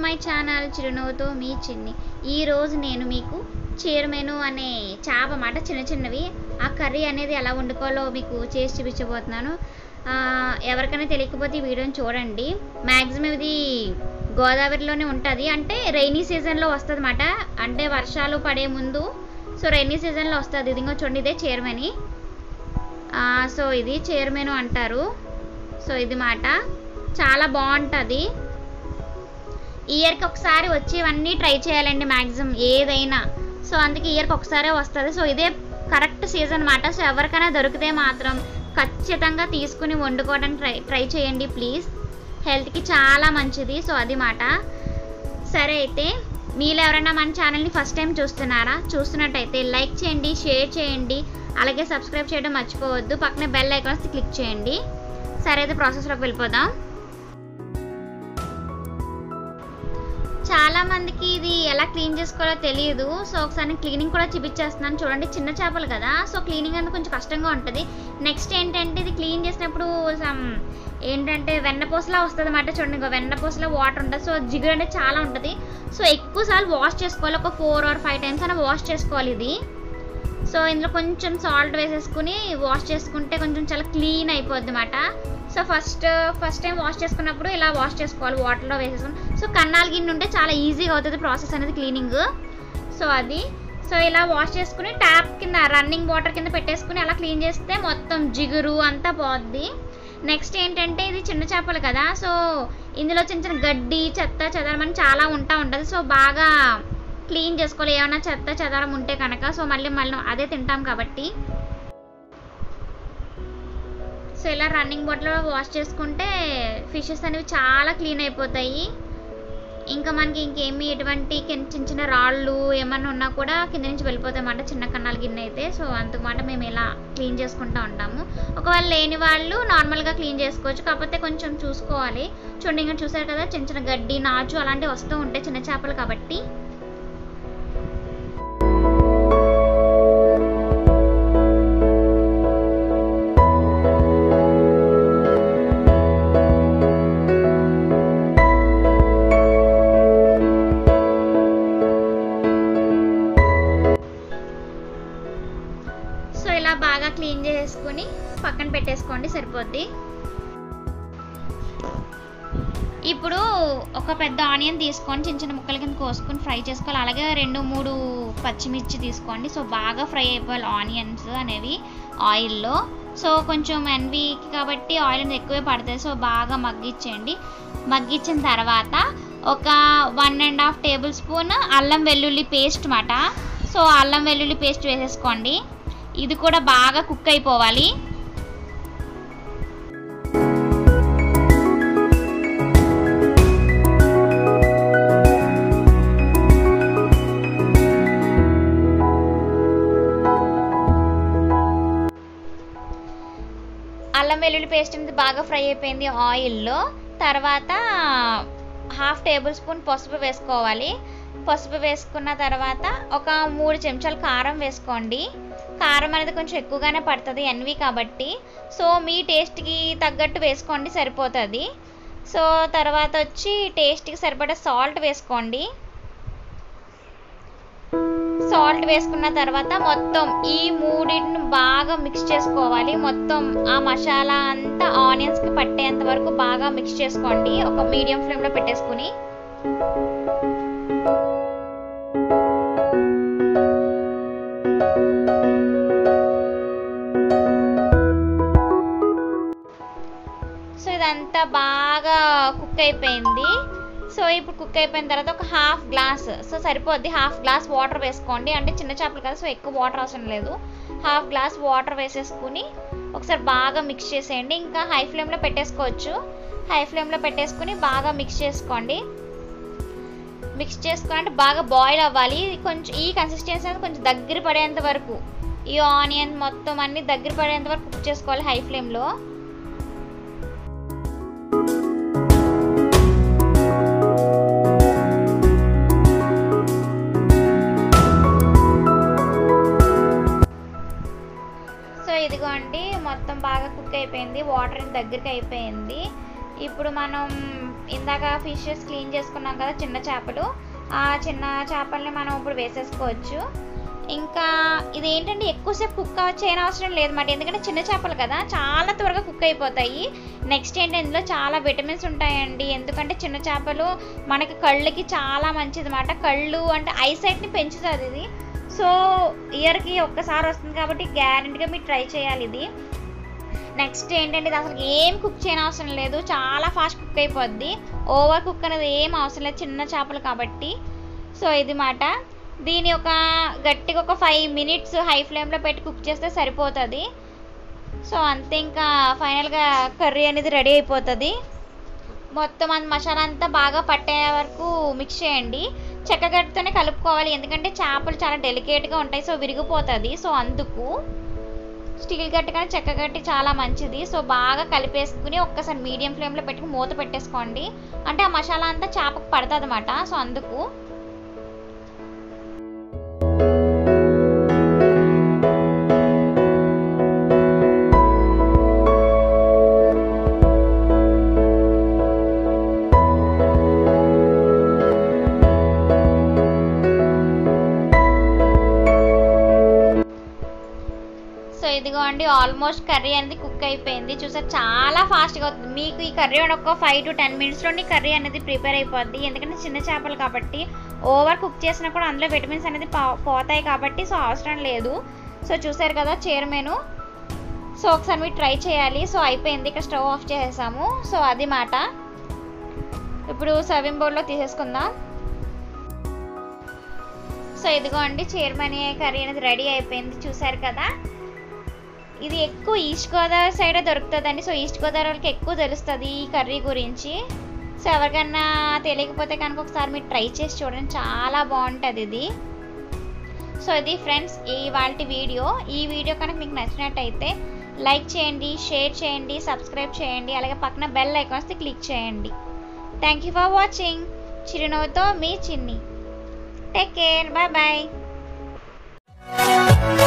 my channel చిరునవ్వుతో మీ చిన్ని ఈరోజు నేను మీకు చీరమెను అనే చేప మాట చిన్న చిన్నవి ఆ కర్రీ అనేది ఎలా వండుకోవాలో మీకు చేసి చూపించబోతున్నాను ఆ, ఎవరికైనా తెలియకపోతే ఈ వీడియోని చూడండి మ్యాక్సిమం ఇది గోదావరిలోనే ఉంటుంది అంటే రైనీ సీజన్లో వస్తుంది అన్నమాట అంటే వర్షాలు పడే ముందు సో రైనీ సీజన్లో వస్తుంది ఇది ఇంకో చూడండి ఇదే చీరమని సో ఇది చీరమెను అంటారు సో ఇది మాట చాలా బాగుంటుంది ఇయర్కి ఒకసారి వచ్చి ఇవన్నీ ట్రై చేయాలండి మ్యాక్సిమం ఏదైనా సో అందుకే ఇయర్కి ఒకసారే వస్తుంది సో ఇదే కరెక్ట్ సీజన్ అన్నమాట సో ఎవరికైనా దొరికితే మాత్రం ఖచ్చితంగా తీసుకుని వండుకోవడానికి ట్రై ట్రై చేయండి ప్లీజ్ హెల్త్కి చాలా మంచిది సో అది మాట సరే అయితే మీలో ఎవరైనా మన ఛానల్ని ఫస్ట్ టైం చూస్తున్నారా చూస్తున్నట్టయితే లైక్ చేయండి షేర్ చేయండి అలాగే సబ్స్క్రైబ్ చేయడం మర్చిపోవద్దు పక్కనే బెల్ ఐకాన్స్ క్లిక్ చేయండి సరే అయితే ప్రాసెస్లోకి వెళ్ళిపోదాం చాలా మందికి ఇది ఎలా క్లీన్ చేసుకోవాలో తెలియదు సో ఒకసారి నేను క్లీనింగ్ కూడా చూపించేస్తున్నాను చూడండి చిన్న చేపలు కదా సో క్లీనింగ్ అనేది కొంచెం కష్టంగా ఉంటుంది నెక్స్ట్ ఏంటంటే ఇది క్లీన్ చేసినప్పుడు సమ్ ఏంటంటే వెన్నపూసలా వస్తుంది అన్నమాట చూడండి ఇంకా వెన్నపూసలో వాటర్ ఉంటుంది సో జిగురు అనేది చాలా ఉంటుంది సో ఎక్కువసార్లు వాష్ చేసుకోవాలి ఒక ఫోర్ ఆర్ ఫైవ్ టైమ్స్ అయినా వాష్ చేసుకోవాలి ఇది సో ఇందులో కొంచెం సాల్ట్ వేసేసుకుని వాష్ చేసుకుంటే కొంచెం చాలా క్లీన్ అయిపోద్ది అన్నమాట so first first time wash చేసుకున్నప్పుడు ఇలా వాష్ చేసుకోవాలి వాటర్లో వేసేసుకుని సో కన్నాల గిన్నె ఉంటే చాలా ఈజీగా అవుతుంది ప్రాసెస్ అనేది క్లీనింగ్ సో అది సో ఇలా వాష్ చేసుకుని ట్యాప్ కింద రన్నింగ్ వాటర్ కింద పెట్టేసుకుని అలా క్లీన్ చేస్తే మొత్తం జిగురు అంతా పోద్ది నెక్స్ట్ ఏంటంటే ఇది చిన్న చేపలు కదా సో ఇందులో చిన్న చిన్న గడ్డి చెత్త చెదారం అని చాలా ఉంటా ఉంటుంది సో బాగా క్లీన్ చేసుకోవాలి ఏమైనా చెత్త చెదారం ఉంటే కనుక సో మళ్ళీ మళ్ళీ అదే తింటాం కాబట్టి సో ఇలా రన్నింగ్ వాటర్లో వాష్ చేసుకుంటే ఫిషెస్ అనేవి చాలా క్లీన్ అయిపోతాయి ఇంకా మనకి ఇంకేమి ఎటువంటి కింద చిన్న చిన్న రాళ్ళు ఏమన్నా ఉన్నా కూడా కింద నుంచి వెళ్ళిపోతాయి అన్నమాట చిన్న కన్నాల గిన్నె అయితే సో అందుకమాట మేము ఇలా క్లీన్ చేసుకుంటూ ఉంటాము ఒకవేళ లేని వాళ్ళు నార్మల్గా క్లీన్ చేసుకోవచ్చు కాకపోతే కొంచెం చూసుకోవాలి చూడండి ఇంకా చూసారు కదా చిన్న చిన్న గడ్డి నాచు అలాంటివి వస్తూ ఉంటాయి చిన్న చేపలు కాబట్టి సో ఇలా బాగా క్లీన్ చేసుకుని పక్కన పెట్టేసుకోండి సరిపోద్ది ఇప్పుడు ఒక పెద్ద ఆనియన్ తీసుకొని చిన్న చిన్న ముక్కల కింద కోసుకొని ఫ్రై చేసుకోవాలి అలాగే రెండు మూడు పచ్చిమిర్చి తీసుకోండి సో బాగా ఫ్రై అయిపోవాలి ఆనియన్స్ అనేవి ఆయిల్లో సో కొంచెం ఎన్వీకి కాబట్టి ఆయిల్ అనేది ఎక్కువే పడుతుంది సో బాగా మగ్గిచ్చేయండి మగ్గిచ్చిన తర్వాత ఒక one and half tablespoon అల్లం వెల్లుల్లి పేస్ట్ మాట సో అల్లం వెల్లుల్లి పేస్ట్ వేసేసుకోండి ఇది కూడా బాగా కుక్ అయిపోవాలి అల్లం వెల్లుల్లి పేస్ట్ అనేది బాగా ఫ్రై అయిపోయింది ఆయిల్లో తర్వాత హాఫ్ టేబుల్ స్పూన్ పసుపు వేసుకోవాలి పసుపు వేసుకున్న తర్వాత ఒక మూడు చెంచాలు కారం వేసుకోండి కారం అనేది కొంచెం ఎక్కువగానే పడుతుంది ఎన్వి కాబట్టి సో మీ టేస్ట్కి తగ్గట్టు వేసుకోండి సరిపోతుంది సో తర్వాత వచ్చి టేస్ట్కి సరిపడా సాల్ట్ వేసుకోండి సాల్ట్ వేసుకున్న తర్వాత మొత్తం ఈ మూడింటిని బాగా మిక్స్ చేసుకోవాలి మొత్తం ఆ మసాలా అంతా ఆనియన్స్కి పట్టేంత వరకు బాగా మిక్స్ చేసుకోండి ఒక మీడియం ఫ్లేమ్లో పెట్టేసుకుని సో ఇదంతా బాగా కుక్ అయిపోయింది సో ఇప్పుడు కుక్ అయిపోయిన తర్వాత ఒక హాఫ్ గ్లాస్ సో సరిపోద్ది హాఫ్ గ్లాస్ వాటర్ వేసుకోండి అంటే చిన్న చేపలు కదా సో ఎక్కువ వాటర్ అవసరం లేదు హాఫ్ గ్లాస్ వాటర్ వేసేసుకుని ఒకసారి బాగా మిక్స్ చేసేయండి ఇంకా హై ఫ్లేమ్లో పెట్టేసుకోవచ్చు హై ఫ్లేమ్లో పెట్టేసుకుని బాగా మిక్స్ చేసుకోండి మిక్స్ చేసుకుని అంటే బాగా బాయిల్ అవ్వాలి ఇది కొంచెం ఈ కన్సిస్టెన్సీ అనేది కొంచెం దగ్గర పడేంత వరకు ఈ ఆనియన్ మొత్తం అన్ని దగ్గర పడేంత వరకు కుక్ చేసుకోవాలి హై ఫ్లేమ్లో సో ఇదిగోండి మొత్తం బాగా కుక్ అయిపోయింది వాటర్ దగ్గరికి అయిపోయింది ఇప్పుడు మనం ఇందాక ఫిషెస్ క్లీన్ చేసుకున్నాం కదా చిన్న చేపలు ఆ చిన్న చేపల్ని మనం ఇప్పుడు వేసేసుకోవచ్చు ఇంకా ఇది ఏంటంటే ఎక్కువసేపు కుక్ చేయని అవసరం లేదు మాట ఎందుకంటే చిన్న చేపలు కదా చాలా త్వరగా కుక్ అయిపోతాయి నెక్స్ట్ ఏంటి ఇందులో చాలా విటమిన్స్ ఉంటాయండి ఎందుకంటే చిన్న చేపలు మనకి కళ్ళకి చాలా మంచిది అన్నమాట కళ్ళు అంటే ఐసైట్ని పెంచుతుంది ఇది సో ఇయర్కి ఒక్కసారి వస్తుంది కాబట్టి గ్యారెంటీగా మీరు ట్రై చేయాలి ఇది నెక్స్ట్ ఏంటంటే ఇది అసలు ఏం కుక్ చేయని అవసరం లేదు చాలా ఫాస్ట్ కుక్ అయిపోద్ది ఓవర్ కుక్ అనేది ఏం అవసరం లేదు చిన్న చేపలు కాబట్టి సో ఇది మాట దీని ఒక గట్టిగా ఒక ఫైవ్ మినిట్స్ హై ఫ్లేమ్లో పెట్టి కుక్ చేస్తే సరిపోతుంది సో అంతే ఇంకా ఫైనల్గా కర్రీ అనేది రెడీ అయిపోతుంది మొత్తం అంత మసాలా అంతా బాగా పట్టే వరకు మిక్స్ చేయండి చెక్కగట్టుతోనే కలుపుకోవాలి ఎందుకంటే చేపలు చాలా డెలికేట్గా ఉంటాయి సో విరిగిపోతుంది సో అందుకు స్టీల్ గట్టి కానీ చెక్క గట్టి చాలా మంచిది సో బాగా కలిపేసుకుని ఒక్కసారి మీడియం ఫ్లేమ్లో పెట్టుకుని మూత పెట్టేసుకోండి అంటే ఆ మసాలా అంతా చేపకు పడుతుంది అనమాట సో అందుకు సో ఇదిగోండి ఆల్మోస్ట్ కర్రీ అనేది కుక్ అయిపోయింది చూసారు చాలా ఫాస్ట్గా అవుతుంది మీకు ఈ కర్రీ ఒక ఫైవ్ టు టెన్ మినిట్స్లోని కర్రీ అనేది ప్రిపేర్ అయిపోద్ది ఎందుకంటే చిన్న చేపలు కాబట్టి ఓవర్ కుక్ చేసినా కూడా అందులో విటమిన్స్ అనేది పో- పోతాయి కాబట్టి సో అవసరం లేదు సో చూసారు కదా చైర్మన్ సో ఒకసారి మీరు ట్రై చేయాలి సో అయిపోయింది ఇక్కడ స్టవ్ ఆఫ్ చేసేసాము సో అది మాట ఇప్పుడు సర్వింగ్ బౌల్లో తీసేసుకుందాం సో ఇదిగో అండి చైర్మన్ కర్రీ అనేది రెడీ అయిపోయింది చూసారు కదా ఇది ఎక్కువ ఈస్ట్ గోదావరి సైడే దొరుకుతుందండి సో ఈస్ట్ గోదావరి వాళ్ళకి ఎక్కువ తెలుస్తుంది ఈ కర్రీ గురించి సో ఎవరికన్నా తెలియకపోతే కనుక ఒకసారి మీరు ట్రై చేసి చూడండి చాలా బాగుంటుంది ఇది సో ఇది ఫ్రెండ్స్ ఈ వాళ్ళ వీడియో ఈ వీడియో కనుక మీకు నచ్చినట్టయితే లైక్ చేయండి షేర్ చేయండి సబ్స్క్రైబ్ చేయండి అలాగే పక్కన బెల్ ఐకాన్స్ క్లిక్ చేయండి థ్యాంక్ యూ ఫర్ వాచింగ్ చిరునవ్వుతో మీ చిన్ని టేక్ కేర్ బాయ్ బాయ్